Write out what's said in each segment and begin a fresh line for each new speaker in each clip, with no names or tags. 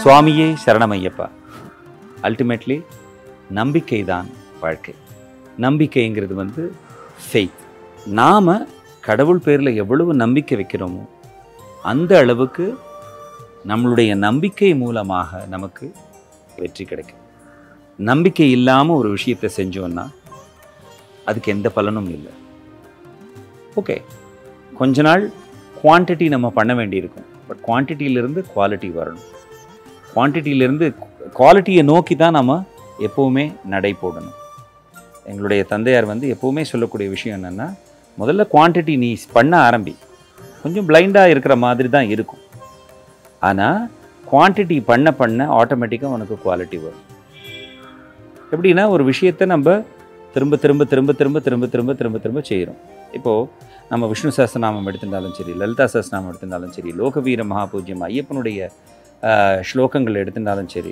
சுவாமியே சரணமையப்பா அல்டிமேட்லி நம்பிக்கை தான் வாழ்க்கை நம்பிக்கைங்கிறது வந்து ஃபெய்த் நாம் கடவுள் பேரில் எவ்வளவு நம்பிக்கை வைக்கிறோமோ அந்த அளவுக்கு நம்மளுடைய நம்பிக்கை மூலமாக நமக்கு வெற்றி கிடைக்கும் நம்பிக்கை இல்லாமல் ஒரு விஷயத்தை செஞ்சோன்னா அதுக்கு எந்த பலனும் இல்லை ஓகே கொஞ்ச நாள் குவான்டிட்டி நம்ம பண்ண வேண்டியிருக்கும் பட் குவான்டிட்டியிலிருந்து குவாலிட்டி வரணும் குவான்டிட்டியிலிருந்து குவாலிட்டியை நோக்கி தான் நம்ம எப்போவுமே நடை போடணும் எங்களுடைய தந்தையார் வந்து எப்போவுமே சொல்லக்கூடிய விஷயம் என்னென்னா முதல்ல குவான்டிட்டி நீ பண்ண ஆரம்பி கொஞ்சம் பிளைண்டாக இருக்கிற மாதிரி தான் இருக்கும் ஆனால் குவான்டிட்டி பண்ண பண்ண ஆட்டோமேட்டிக்காக உனக்கு குவாலிட்டி வரும் எப்படின்னா ஒரு விஷயத்தை நம்ம திரும்ப திரும்ப திரும்ப திரும்ப திரும்ப திரும்ப திரும்ப திரும்ப செய்கிறோம் இப்போது நம்ம விஷ்ணு சஹஸ்ரநாமம் எடுத்திருந்தாலும் சரி லலிதா சஹஸ்ரநாமம் எடுத்திருந்தாலும் சரி லோகவீர மகாபூஜ்யம் ஐயப்பனுடைய ஆஹ், ஸ்லோகங்கள் எடுத்திருந்தாலும் சரி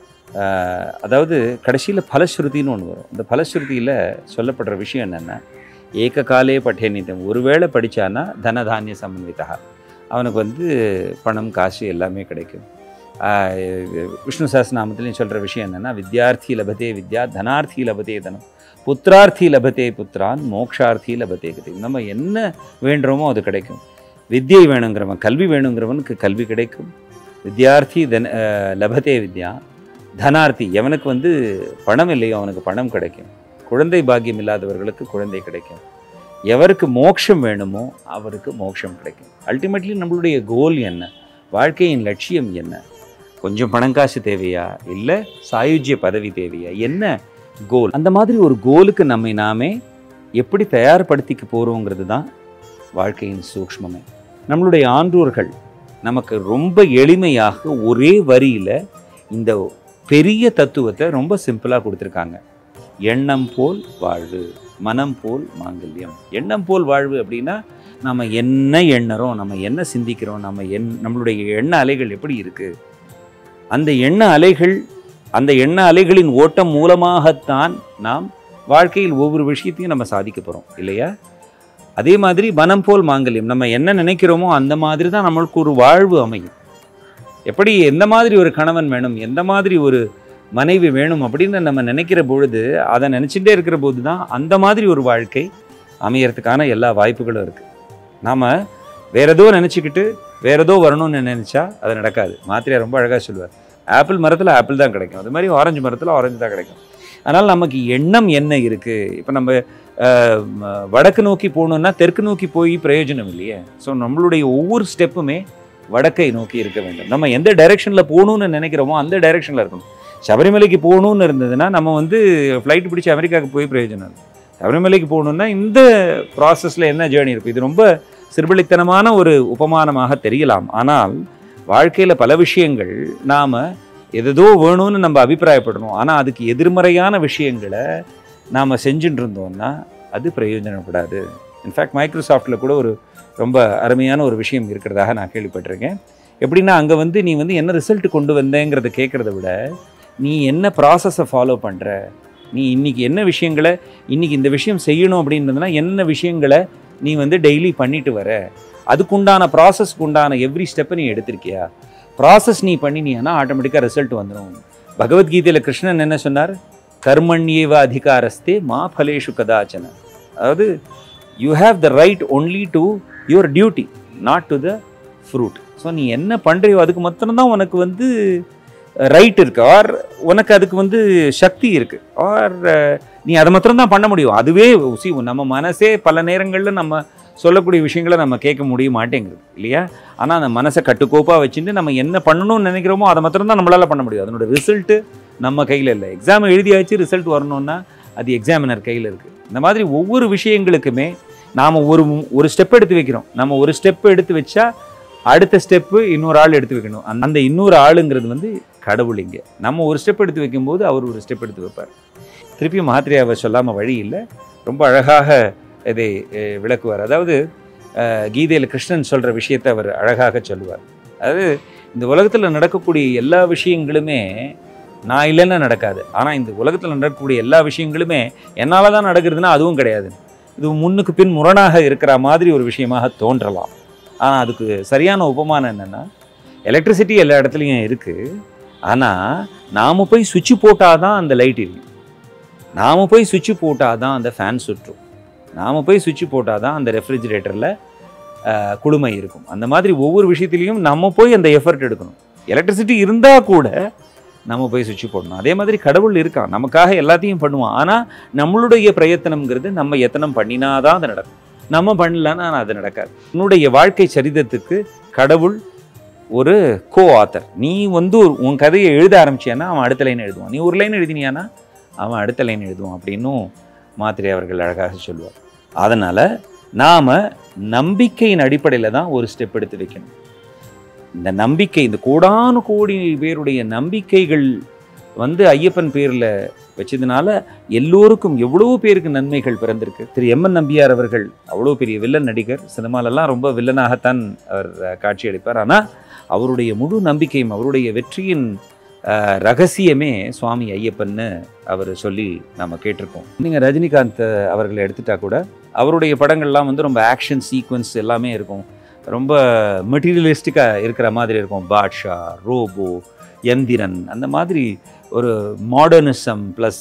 ஆஹ், அதாவது கடைசியில் பலஸ்ருதின்னு ஒன்று வரும் இந்த பலஸ்ருதியில் சொல்லப்படுற விஷயம் என்னென்னா ஏக காலே பட்டே நிதம் ஒருவேளை படித்தானா தனதானிய சமன்விதா அவனுக்கு வந்து பணம் காசு எல்லாமே கிடைக்கும் ஆஹ், விஷ்ணு சஹஸ்ரநாமத்துலேயும் சொல்கிற விஷயம் என்னென்னா வித்யார்த்தி லபதே வித்யா தனார்த்தி லபதே தனம் புத்திரார்த்தி லபதே புத்திரான் மோக்ஷார்த்தி லபதே கதி நம்ம என்ன வேண்டுறோமோ அது கிடைக்கும் வித்யை வேணுங்கிறவன் கல்வி வேணுங்கிறவனுக்கு கல்வி கிடைக்கும் வித்யார்த்தி தன அஹ், லபதே வித்யா தனார்த்தி எவனுக்கு வந்து பணம் இல்லையோ அவனுக்கு பணம் கிடைக்கும் குழந்தை பாக்கியம் இல்லாதவர்களுக்கு குழந்தை கிடைக்கும் எவருக்கு மோட்சம் வேணுமோ அவருக்கு மோட்சம் கிடைக்கும் அல்டிமேட்லி நம்மளுடைய கோல் என்ன வாழ்க்கையின் லட்சியம் என்ன கொஞ்சம் பணம் காசு தேவையா இல்லை சாயுஜ்ய பதவி தேவையா என்ன கோல் அந்த மாதிரி ஒரு கோலுக்கு நம்மை நாமே எப்படி தயார்படுத்திக்க போகிறோங்கிறது தான் வாழ்க்கையின் சூக்ஷ்மமே நம்மளுடைய ஆன்றோர்கள் நமக்கு ரொம்ப எளிமையாக ஒரே வரியில் இந்த பெரிய தத்துவத்தை ரொம்ப சிம்பிளாக கொடுத்துருக்காங்க எண்ணம் போல் வாழ்வு மனம் போல் மாங்கல்யம் எண்ணம் போல் வாழ்வு அப்படின்னா நம்ம என்ன எண்ணறோம் நம்ம என்ன சிந்திக்கிறோம் நம்ம எண் நம்மளுடைய எண்ண அலைகள் எப்படி இருக்குது அந்த எண்ண அலைகள் அந்த எண்ண அலைகளின் ஓட்டம் மூலமாகத்தான் நாம் வாழ்க்கையில் ஒவ்வொரு விஷயத்தையும் நம்ம சாதிக்க போகிறோம் இல்லையா அதே மாதிரி மனம் போல் மாங்கல்யம் நம்ம என்ன நினைக்கிறோமோ அந்த மாதிரி தான் நம்மளுக்கு ஒரு வாழ்வு அமையும் எப்படி எந்த மாதிரி ஒரு கணவன் வேணும் எந்த மாதிரி ஒரு மனைவி வேணும் அப்படின்னு நம்ம நினைக்கிற பொழுது அதை நினச்சிட்டே இருக்கிற போது தான் அந்த மாதிரி ஒரு வாழ்க்கை அமையறதுக்கான எல்லா வாய்ப்புகளும் இருக்குது நாம் வேற ஏதோ நினச்சிக்கிட்டு வேற ஏதோ வரணும்னு நினச்சா அது நடக்காது மாத்திரையா ரொம்ப அழகாக சொல்லுவார் ஆப்பிள் மரத்தில் ஆப்பிள் தான் கிடைக்கும் அது மாதிரி ஆரஞ்சு மரத்தில் ஆரஞ்சு தான் கிடைக்கும் அதனால் நமக்கு எண்ணம் என்ன இருக்குது இப்போ நம்ம அஹ், ம- வடக்கு நோக்கி போகணுன்னா தெற்கு நோக்கி போய் பிரயோஜனம் இல்லையே ஸோ நம்மளுடைய ஒவ்வொரு ஸ்டெப்புமே வடக்கை நோக்கி இருக்க வேண்டும் நம்ம எந்த டைரெக்ஷனில் போகணும்னு நினைக்கிறோமோ அந்த டைரெக்ஷனில் இருக்கணும் சபரிமலைக்கு போகணும்னு இருந்ததுன்னா நம்ம வந்து ஃப்ளைட் பிடிச்சி அமெரிக்காவுக்கு போய் பிரயோஜனம் இல்லை சபரிமலைக்கு போகணுன்னா இந்த ப்ராசஸில் என்ன ஜேர்னி இருக்கும் இது ரொம்ப சிறுபலித்தனமான ஒரு உபமானமாக தெரியலாம் ஆனால் வாழ்க்கையில் பல விஷயங்கள் நாம் எதோ வேணும்னு நம்ம அபிப்பிராயப்படணும் ஆனால் அதுக்கு எதிர்மறையான விஷயங்களை நாம் செஞ்சுட்டு இருந்தோம்னா அது பிரயோஜனப்படாது இன்ஃபேக்ட் மைக்ரோசாஃப்ட்டில் கூட ஒரு ரொம்ப அருமையான ஒரு விஷயம் இருக்கிறதாக நான் கேள்விப்பட்டிருக்கேன் எப்படின்னா அங்கே வந்து நீ வந்து என்ன ரிசல்ட் கொண்டு வந்தேங்கிறத கேட்குறத விட நீ என்ன ப்ராசஸை ஃபாலோ பண்ணுற நீ இன்னைக்கு என்ன விஷயங்களை இன்னைக்கு இந்த விஷயம் செய்யணும் அப்படின்றதுனா என்ன விஷயங்களை நீ வந்து டெய்லி பண்ணிட்டு வர அதுக்குண்டான ப்ராசஸ்க்கு உண்டான எவ்ரி ஸ்டெப்பை நீ எடுத்திருக்கியா ப்ராசஸ் நீ பண்ணினீன்னா ஆட்டோமேட்டிக்காக ரிசல்ட் வந்துடும் பகவத்கீதையில் கிருஷ்ணன் என்ன சொன்னார் கர்மண்யேவ அதிகாரஸ்தே மா ஃபலேஷு கதாச்சன அதாவது you have the right only to your duty not to the fruit so நீ என்ன பண்ணுறியோ அதுக்கு மாத்திரம்தான் உனக்கு வந்து ரைட் இருக்கு ஆர் உனக்கு அதுக்கு வந்து சக்தி இருக்கு ஆர் நீ அதை மாத்திரம் தான் பண்ண முடியும் அதுவே சி நம்ம மனசே பல நேரங்களில் நம்ம சொல்லக்கூடிய விஷயங்களை நம்ம கேட்க முடிய மாட்டேங்குது இல்லையா ஆனால் அந்த மனசை கட்டுக்கோப்பாக வச்சுட்டு நம்ம என்ன பண்ணணும்னு நினைக்கிறோமோ அதை மாத்திரம் தான் நம்மளால் பண்ண முடியும் அதனோட ரிசல்ட்டு நம்ம கையில் இல்லை எக்ஸாம் எழுதியாச்சு ரிசல்ட் வரணும்னா அது எக்ஸாமினர் கையில் இருக்குது இந்த மாதிரி ஒவ்வொரு விஷயங்களுக்குமே நாம் ஒரு ஒரு ஸ்டெப் எடுத்து வைக்கிறோம் நம்ம ஒரு ஸ்டெப் எடுத்து வச்சா அடுத்த ஸ்டெப்பு இன்னொரு ஆள் எடுத்து வைக்கணும் அந்த- அந்த இன்னொரு ஆளுங்கிறது வந்து கடவுள் இங்கே நம்ம ஒரு ஸ்டெப் எடுத்து வைக்கும்போது அவர் ஒரு ஸ்டெப் எடுத்து வைப்பார் திருப்பியும் மாத்திரையாவை சொல்லாமல் வழி இல்லை ரொம்ப அழகாக இதை அஹ், விளக்குவார் அதாவது அஹ், கீதையில் கிருஷ்ணன் சொல்கிற விஷயத்தை அவர் அழகாக சொல்லுவார் அதாவது இந்த உலகத்தில் நடக்கக்கூடிய எல்லா விஷயங்களுமே நான் இல்லைன்னா நடக்காது ஆனால் இந்த உலகத்தில் நடக்கக்கூடிய எல்லா விஷயங்களுமே என்னால் தான் நடக்கிறதுனா அதுவும் கிடையாது இது முன்னுக்கு பின் முரணாக இருக்கிற மாதிரி ஒரு விஷயமாக தோன்றலாம் ஆனால் அதுக்கு சரியான உபமானம் என்னென்னா எலக்ட்ரிசிட்டி எல்லா இடத்துலையும் இருக்குது ஆனால் நாம் போய் சுவிட்ச் போட்டால் தான் அந்த லைட் எரியும் நாம் போய் சுவிட்ச் போட்டால் தான் அந்த ஃபேன் சுற்றும் நாம் போய் சுவிட்ச் போட்டால் தான் அந்த ரெஃப்ரிஜிரேட்டரில் குளுமை இருக்கும் அந்த மாதிரி ஒவ்வொரு விஷயத்துலையும் நம்ம போய் அந்த எஃபர்ட் எடுக்கணும் எலக்ட்ரிசிட்டி இருந்தால் கூட நம்ம போய் சுவிட்ச் போடணும் அதே மாதிரி கடவுள் இருக்கான் நமக்காக எல்லாத்தையும் பண்ணுவான் ஆனால் நம்மளுடைய பிரயத்தனம்ங்கிறது நம்ம எத்தனம் பண்ணினாதான் அது நடக்கும் நம்ம பண்ணலன்னா அது நடக்காது உன்னுடைய வாழ்க்கை சரிதத்துக்கு கடவுள் ஒரு கோ ஆத்தர் நீ வந்து ஒரு- உன் கதையை எழுத ஆரம்பிச்சியானா அவன் அடுத்த லைன் எழுதுவான் நீ ஒரு லைன் எழுதினியானா அவன் அடுத்த லைன் எழுதுவான் அப்படின்னும் மாத்திரை அவர்கள் அழகாக சொல்லுவார் அதனால் நாம் நம்பிக்கையின் அடிப்படையில் தான் ஒரு ஸ்டெப் எடுத்து வைக்கணும் இந்த நம்பிக்கை இந்த கோடானு கோடி பேருடைய நம்பிக்கைகள் வந்து ஐயப்பன் பேரில் வச்சதுனால எல்லோருக்கும் எவ்வளோ பேருக்கு நன்மைகள் பிறந்திருக்கு திரு எம்என் நம்பியார் அவர்கள் அவ்வளோ பெரிய வில்லன் நடிகர் சினிமாலெல்லாம் ரொம்ப வில்லனாகத்தான் அவர் அஹ், காட்சியளிப்பார் ஆனால் அவருடைய முழு நம்பிக்கையும் அவருடைய வெற்றியின் அஹ், ரகசியமே சுவாமி ஐயப்பன்னு அவர் சொல்லி நம்ம கேட்டிருக்கோம் நீங்கள் ரஜினிகாந்த் அவர்களை எடுத்துட்டா கூட அவருடைய படங்கள்லாம் வந்து ரொம்ப ஆக்ஷன் சீக்வன்ஸ் எல்லாமே இருக்கும் ரொம்ப மெட்டீரியலிஸ்டிக்காக இருக்கிற மாதிரி இருக்கும் பாட்ஷா ரோபோ எந்திரன் அந்த மாதிரி ஒரு மாடர்னிசம் ப்ளஸ்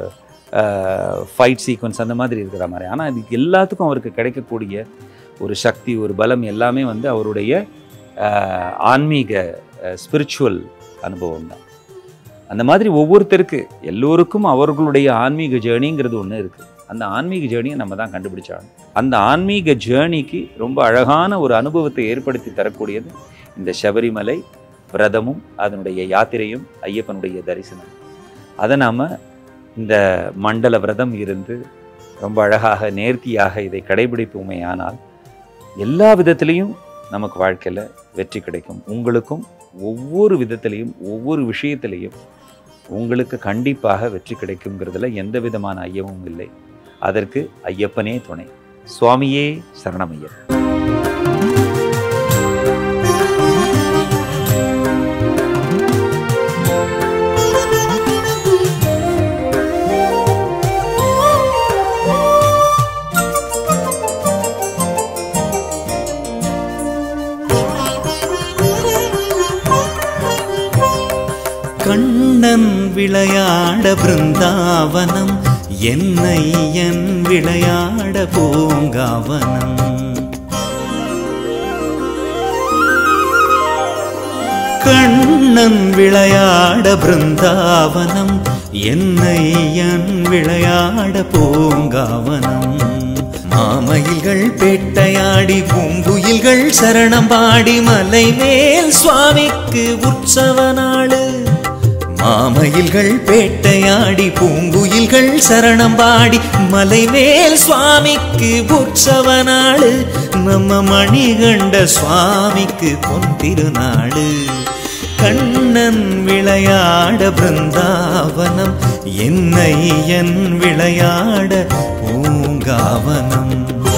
ஃபைட் சீக்வன்ஸ் அந்த மாதிரி இருக்கிற மாதிரி ஆனால் இதுக்கு எல்லாத்துக்கும் அவருக்கு கிடைக்கக்கூடிய ஒரு சக்தி ஒரு பலம் எல்லாமே வந்து அவருடைய அஹ், ஆன்மீக ஸ்பிரிச்சுவல் அனுபவம் தான் அந்த மாதிரி ஒவ்வொருத்தருக்கு எல்லோருக்கும் அவர்களுடைய ஆன்மீக ஜேர்னிங்கிறது ஒன்று இருக்குது அந்த ஆன்மீக ஜேர்னியை நம்ம தான் கண்டுபிடிச்சாகணும் அந்த ஆன்மீக ஜேர்னிக்கு ரொம்ப அழகான ஒரு அனுபவத்தை ஏற்படுத்தி தரக்கூடியது இந்த சபரிமலை விரதமும் அதனுடைய யாத்திரையும் ஐயப்பனுடைய தரிசனம் அதை நாம் இந்த மண்டல விரதம் இருந்து ரொம்ப அழகாக நேர்த்தியாக இதை கடைபிடிப்போமே ஆனால் எல்லா விதத்திலையும் நமக்கு வாழ்க்கையில் வெற்றி கிடைக்கும் உங்களுக்கும் ஒவ்வொரு விதத்திலையும் ஒவ்வொரு விஷயத்திலையும் உங்களுக்கு கண்டிப்பாக வெற்றி கிடைக்குங்கிறதுல எந்த விதமான ஐயமும் இல்லை அதற்கு ஐயப்பனே துணை சுவாமியே சரணமையர்
கண்ணன் விளையாட பிருந்தாவனம் என்னை என் விளையாட பூங்காவனம் கண்ணன் விளையாட பிருந்தாவனம் என்னை என் விளையாட பூங்காவனம் மாமயில்கள் பேட்டையாடி பூங்குயில்கள் சரணம் பாடி மலை மேல் சுவாமிக்கு உற்சவ நாடு மாமயில்கள் பேட்டையாடி பூங்குயில்கள் சரணம் பாடி மலை மேல் சுவாமிக்கு உற்சவ நாடு நம்ம மணிகண்ட சுவாமிக்கு பொன் திருநாடு கண்ணன் விளையாட பிருந்தாவனம் என்னை என் விளையாட பூங்காவனம்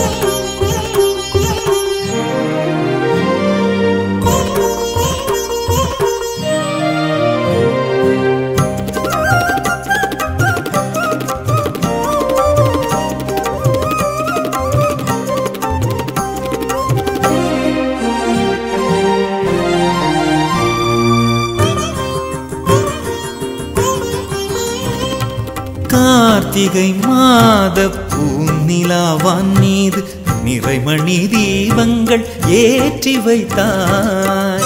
கார்த்திகை மாத பூநிலாவான் மீது நிறைமணி தீபங்கள் ஏற்றி வைத்தாய்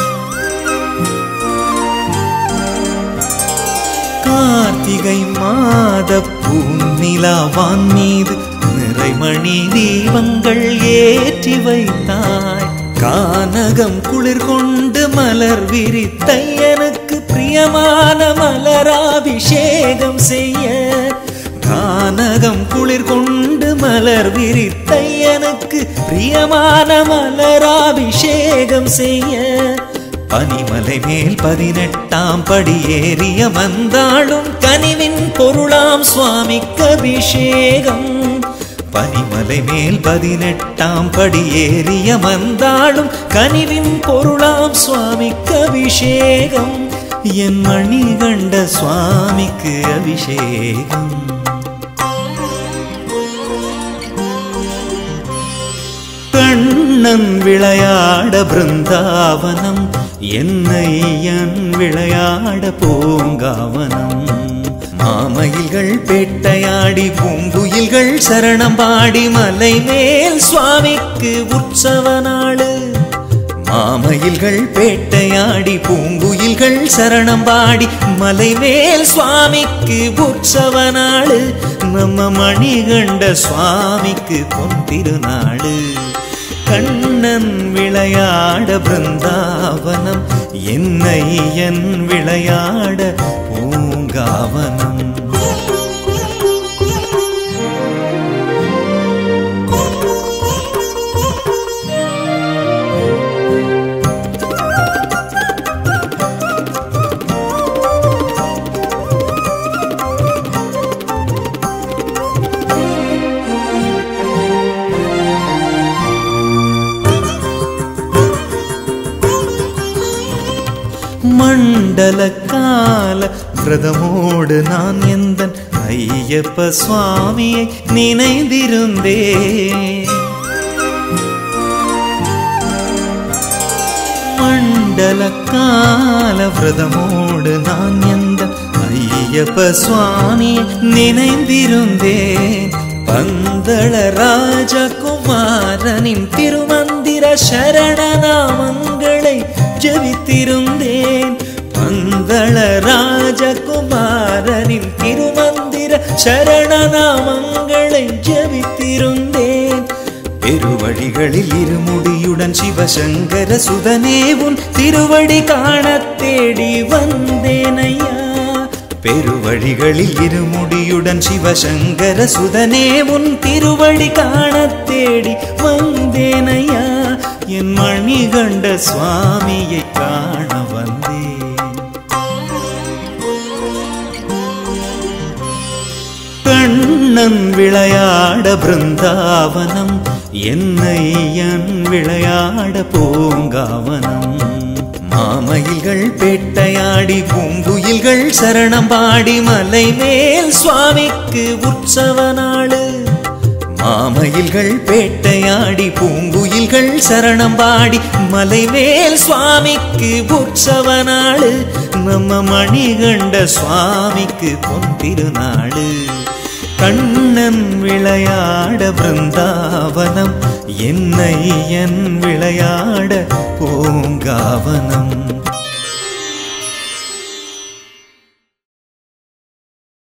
கார்த்திகை மாத பூநிலாவான் மீது நிறைமணி தீபங்கள் ஏற்றி வைத்தாய் கானகம் குளிர் கொண்டு மலர் விரித்தை எனக்கு பிரியமான மலராபிஷேகம் செய்ய கானகம் குளிர் கொண்டு மலர் விரித்தை எனக்கு பிரியமான மலராபிஷேகம் செய்ய பனிமலை மேல் பதினெட்டாம் படி ஏறிய வந்தாளும் கனிவின் பொருளாம் சுவாமிக்கு அபிஷேகம் பனிமலை மேல் பதினெட்டாம் படி ஏறிய வந்தாளும் கனிவின் பொருளாம் சுவாமிக்கு அபிஷேகம் என் மணி கண்ட சுவாமிக்கு அபிஷேகம் கண்ணன் விளையாட பிருந்தாவனம் என்னையன் விளையாட பூங்காவனம் மாமயில்கள் பேட்டையாடி பூங்குயில்கள் சரணம் பாடி மலை மேல் சுவாமிக்கு உற்சவ நாளு மாமயில்கள் பேட்டையாடி பூங்குயில்கள் சரணம் பாடி மலை மேல் சுவாமிக்கு உற்சவ நாளு நம்ம மணிகண்ட சுவாமிக்கு பொன் திருநாளு கண்ணன் விளையாட பிருந்தாவனம் என்னை என் விளையாட பூங்காவனம் மண்டல கால விரதமோடு நான் எந்தன் ஐயப்ப சுவாமியை நினைந்திருந்தேன் மண்டல கால விரதமோடு நான் எந்த ஐயப்ப சுவாமியை நினைந்திருந்தேன் பந்தள ராஜகுமாரனின் திருமந்திர சரணநாமங்களை ஜபித்திருந்தேன் பந்தள ராஜகுமாரனின் திருமந்திர சரணநாமங்களை ஜபித்திருந்தேன் பெருவழிகளில் இருமுடியுடன் சிவசங்கர சுதனே உன் திருவடி காணத் தேடி வந்தேனையா பெருவழிகளில் இருமுடியுடன் சிவசங்கர சுதனே உன் திருவடி காணத் தேடி வந்தேனையா என் மணிகண்ட சுவாமியை காண வந்தேன் கண்ணன் விளையாட பிருந்தாவனம் என்னை என் விளையாட பூங்காவனம் மாமயில்கள் பேட்டையாடி பூங்குயில்கள் சரணம் பாடி மலை மேல் சுவாமிக்கு உற்சவ நாளு மாமயில்கள் பேட்டையாடி பூங்குயில்கள் சரணம் பாடி மலை மேல் சுவாமிக்கு உற்சவ நாளு நம்ம மணிகண்ட சுவாமிக்கு பொன் திருநாளு கண்ணன் விளையாட பிருந்தாவனம் என்னை என் விளையாட பூங்காவனம்